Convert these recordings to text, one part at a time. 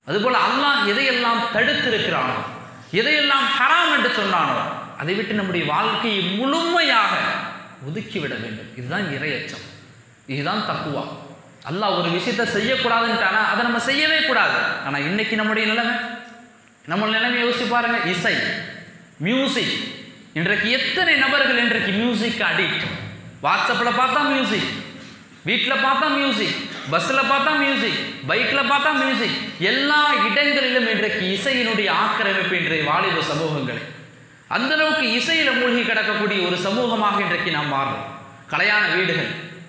அதுபோல அல்லாஹ் எதையெல்லாம் தடுத்திருக்கிறானோ எதையெல்லாம் ஹராம் என்று சொன்னானோ அதை விட்டு நம்முடைய வாழ்க்கையை முழுமையாக ஒதுக்கிவிட வேண்டும் இதுதான் இரையச்சம் இதுதான் தக்குவா அல்லாஹ் ஒரு விஷயத்தை செய்யக்கூடாதுன்ட்டானா அதை நம்ம செய்யவே கூடாது ஆனால் இன்னைக்கு நம்முடைய நிலைமை நம்ம நிலைமை யோசிச்சு பாருங்க இசை மியூசிக் இன்றைக்கு எத்தனை நபர்கள் இன்றைக்கு மியூசிக் அடிக்ட் வாட்ஸ்அப்பில் பார்த்தா மியூசிக் வீட்டில் பார்த்தா மியூசிக் பஸ்ஸில் பார்த்தா மியூசிக் பைக்கில் பார்த்தா மியூசிக் எல்லா இடங்களிலும் இன்றைக்கு இசையினுடைய ஆக்கிரமிப்பு இன்றைய வாலிப சமூகங்களை அந்த அளவுக்கு இசையில மூழ்கி கிடக்கக்கூடிய ஒரு சமூகமாக இன்றைக்கு நாம் மாறுறோம் கலையான வீடுகள்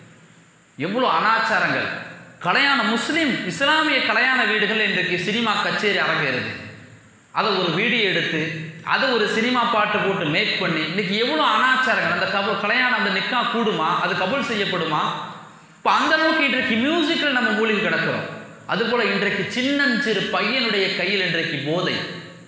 எவ்வளோ அனாச்சாரங்கள் கலையான முஸ்லீம் இஸ்லாமிய கலையான வீடுகள் இன்றைக்கு சினிமா கச்சேரி அரங்கேறுது அதை ஒரு வீடியோ எடுத்து அதை ஒரு சினிமா பாட்டு போட்டு மேக் பண்ணி இன்னைக்கு எவ்வளோ அனாச்சாரங்கள் அந்த கபல் கலையான அந்த நிக்கா கூடுமா அது கபல் செய்யப்படுமா இப்போ அந்த அளவுக்கு இன்றைக்கு மியூசிக்கில் நம்ம மூழ்கி கிடக்கிறோம் அதுபோல் இன்றைக்கு சின்னஞ்சிறு பையனுடைய கையில் இன்றைக்கு போதை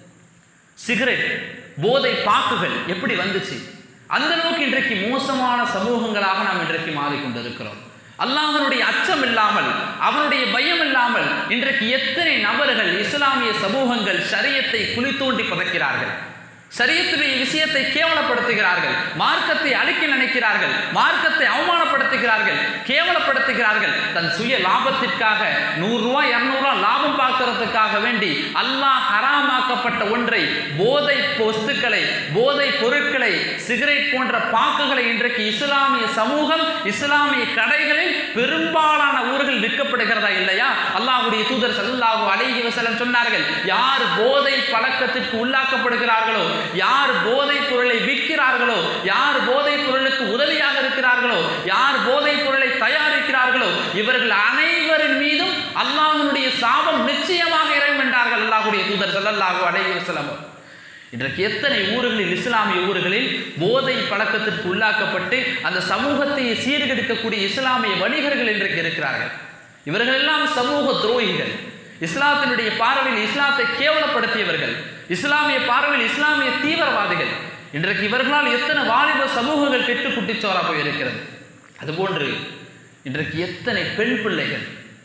சிகரெட் போதை பாக்குகள் எப்படி வந்துச்சு அந்த அளவுக்கு இன்றைக்கு மோசமான சமூகங்களாக நாம் இன்றைக்கு மாறிக்கொண்டிருக்கிறோம் அல்லாஹனுடைய அச்சம் இல்லாமல் அவனுடைய பயம் இல்லாமல் இன்றைக்கு எத்தனை நபர்கள் இஸ்லாமிய சமூகங்கள் ஷரியத்தை குழி தோண்டி புதைக்கிறார்கள் சரியத்துடைய விஷயத்தை கேவலப்படுத்துகிறார்கள் மார்க்கத்தை அழிக்க நினைக்கிறார்கள் மார்க்கத்தை அவமானப்படுத்துகிறார்கள் கேவலப்படுத்துகிறார்கள் தன் சுய லாபத்திற்காக நூறு ரூபாய் இரநூறுவா லாபம் பார்க்கறதுக்காக வேண்டி அல்லாஹ் ஹராமாக்கப்பட்ட ஒன்றை போதை வஸ்துக்களை போதை பொருட்களை சிகரெட் போன்ற பாக்குகளை இன்றைக்கு இஸ்லாமிய சமூகம் இஸ்லாமிய கடைகளில் பெரும்பாலான ஊர்கள் விற்கப்படுகிறதா இல்லையா அல்லாஹ்வுடைய தூதர் ஸல்லல்லாஹு அலைஹி வஸல்லம் சொன்னார்கள் யார் போதை பழக்கத்திற்கு உள்ளாக்கப்படுகிறார்களோ யார் போதைப் பொருளை விற்கிறார்களோ யார் போதைப் பொருளுக்கு உதவியாக இருக்கிறார்களோ யார் போதைப் பொருளை தயாரிக்கிறார்களோ இவர்கள் அனைவரின் மீதும் அல்லாஹ்வுடைய சாபம் நிச்சயமாக இறைவன் என்றார்கள் அல்லாஹ்வுடைய தூதர் ஸல்லல்லாஹு அலைஹி வஸல்லம் இன்றைக்கு எத்தனை ஊர்களில் இஸ்லாமிய ஊர்களில் போதை பழக்கத்திற்கு உள்ளாக்கப்பட்டு அந்த சமூகத்தை சீர்கெடுக்கக்கூடிய இஸ்லாமிய வணிகர்கள் இன்றைக்கு இருக்கிறார்கள் இவர்கள் எல்லாம் சமூக துரோகிகள் இஸ்லாத்தினுடைய பார்வையில் இஸ்லாத்தை கேவலப்படுத்தியவர்கள் இஸ்லாமிய பார்வையில் இஸ்லாமிய தீவிரவாதிகள் இன்றைக்கு இவர்களால் எத்தனை வாலிப சமூகங்கள் கெட்டு குட்டிச்சோரா போயிருக்கிறது அதுபோன்று இன்றைக்கு எத்தனை பெண் பிள்ளைகள்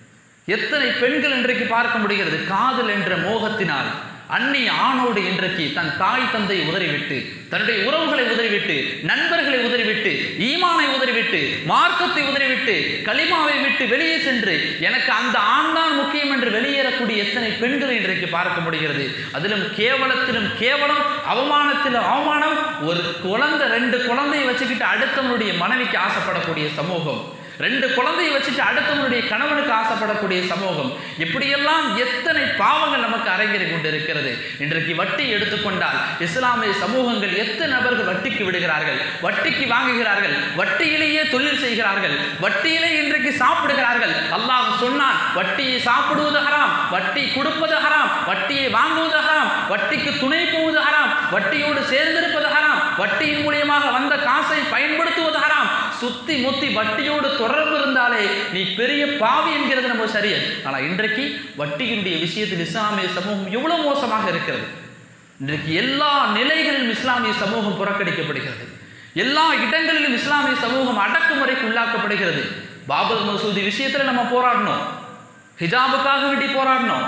எத்தனை பெண்கள் இன்றைக்கு பார்க்க முடிகிறது காதல் என்ற மோகத்தினால் அந்நிய ஆணோடு இன்றைக்கு தன் தாய் தந்தை உதறிவிட்டு தன்னுடைய உறவுகளை உதறிவிட்டு நண்பர்களை உதறிவிட்டு ஈமானை உதறிவிட்டு மார்க்கத்தை உதறிவிட்டு களிமாவை விட்டு வெளியே சென்று எனக்கு அந்த ஆண் தான் முக்கியம் என்று வெளியேறக்கூடிய எத்தனை பெண்களை இன்றைக்கு பார்க்க முடிகிறது அதிலும் கேவலத்திலும் கேவலம் அவமானத்திலும் அவமானம் ஒரு குழந்தை ரெண்டு குழந்தையை வச்சுக்கிட்டு அடுத்தவனுடைய மனைவிக்கு ஆசைப்படக்கூடிய சமூகம் ரெண்டு குழந்தையை வச்சுட்டு அடுத்தவனுடைய கணவனுக்கு ஆசைப்படக்கூடிய சமூகம் இப்படியெல்லாம் எத்தனை பாவங்கள் நமக்கு அரங்கேறி கொண்டிருக்கிறது இன்றைக்கு வட்டி எடுத்துக்கொண்டால் இஸ்லாமிய சமூகங்கள் எத்தனை நபர்கள் வட்டிக்கு விடுகிறார்கள் வட்டிக்கு வாங்குகிறார்கள் வட்டியிலேயே தொழில் செய்கிறார்கள் வட்டியிலே இன்றைக்கு சாப்பிடுகிறார்கள் அல்லாஹ் சொன்னான் வட்டியை சாப்பிடுவது ஹராம் வட்டி கொடுப்பது ஹராம் வட்டியை வாங்குவது ஹராம் வட்டிக்கு துணை போவது ஹராம் வட்டியோடு சேர்ந்திருப்பது ஹராம் வட்டியின் மூலியமாக வந்த காசை பயன்படுத்துவது ஹராம் சுத்தி முத்தி வட்டியோடு தொடர்பு இருந்தாலே நீ பெரிய பாவி என்கிறது நம்ம சரியது ஆனால் இன்றைக்கு வட்டியினுடைய விஷயத்தில் இஸ்லாமிய சமூகம் எவ்வளவு மோசமாக இருக்கிறது இன்றைக்கு எல்லா நிலைகளிலும் இஸ்லாமிய சமூகம் புறக்கணிக்கப்படுகிறது எல்லா இடங்களிலும் இஸ்லாமிய சமூகம் அடக்குமுறைக்கு உள்ளாக்கப்படுகிறது பாபர் மசூதி விஷயத்தில் நம்ம போராடணும் ஹிஜாபுக்காக வேண்டி போராடணும்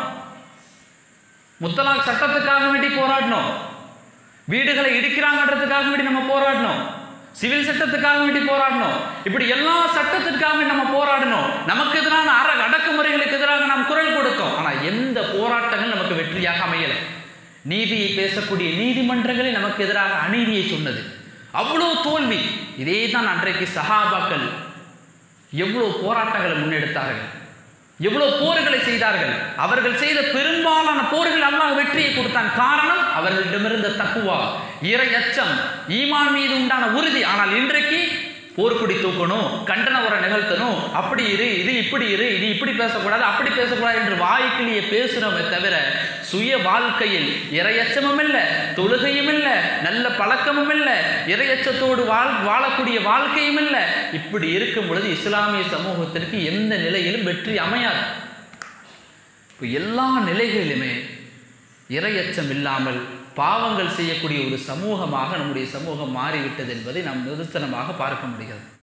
முத்தலாக் சட்டத்துக்காக வேண்டி போராடணும் வீடுகளை இடிக்கிறாங்கன்றதுக்காக வேண்டி நம்ம போராடணும் சிவில் சட்டத்துக்காக வேண்டி போராடணும் இப்படி எல்லா சட்டத்திற்காக வேண்டி நம்ம போராடணும் நமக்கு எதிரான அற அடக்குமுறைகளுக்கு எதிராக நாம் குரல் கொடுத்தோம் ஆனால் எந்த போராட்டங்கள் நமக்கு வெற்றியாக அமையலை நீதியை பேசக்கூடிய நீதிமன்றங்களே நமக்கு எதிராக அநீதியை சொன்னது அவ்வளோ தோல்வி இதே தான் அன்றைக்கு சஹாபாக்கள் எவ்வளோ போராட்டங்களை முன்னெடுத்தார்கள் எவ்வளவு போர்களை செய்தார்கள் அவர்கள் செய்த பெரும்பாலான போர்கள் அல்லாஹ் வெற்றியை கொடுத்தான் காரணம் அவர்களிடமிருந்த தக்குவா இறை அச்சம் ஈமான் மீது உண்டான உறுதி ஆனால் இன்றைக்கு போர்க்குடி தூக்கணும் கண்டன உரை நிகழ்த்தணும் அப்படி இரு இது இப்படி இரு இது இப்படி பேசக்கூடாது அப்படி பேசக்கூடாது என்று வாய்க்கிலேயே பேசுகிறோமே தவிர சுய வாழ்க்கையில் இரையச்சமும் இல்லை தொழுகையும் இல்லை நல்ல பழக்கமும் இல்லை இரையச்சத்தோடு வாழ் வாழக்கூடிய வாழ்க்கையும் இல்லை இப்படி இருக்கும் பொழுது இஸ்லாமிய சமூகத்திற்கு எந்த நிலையிலும் வெற்றி அமையாது இப்போ எல்லா நிலைகளிலுமே இரையச்சம் இல்லாமல் பாவங்கள் செய்யக்கூடிய ஒரு சமூகமாக நம்முடைய சமூகம் மாறிவிட்டது என்பதை நாம் நிதர்சனமாக பார்க்க முடிகிறது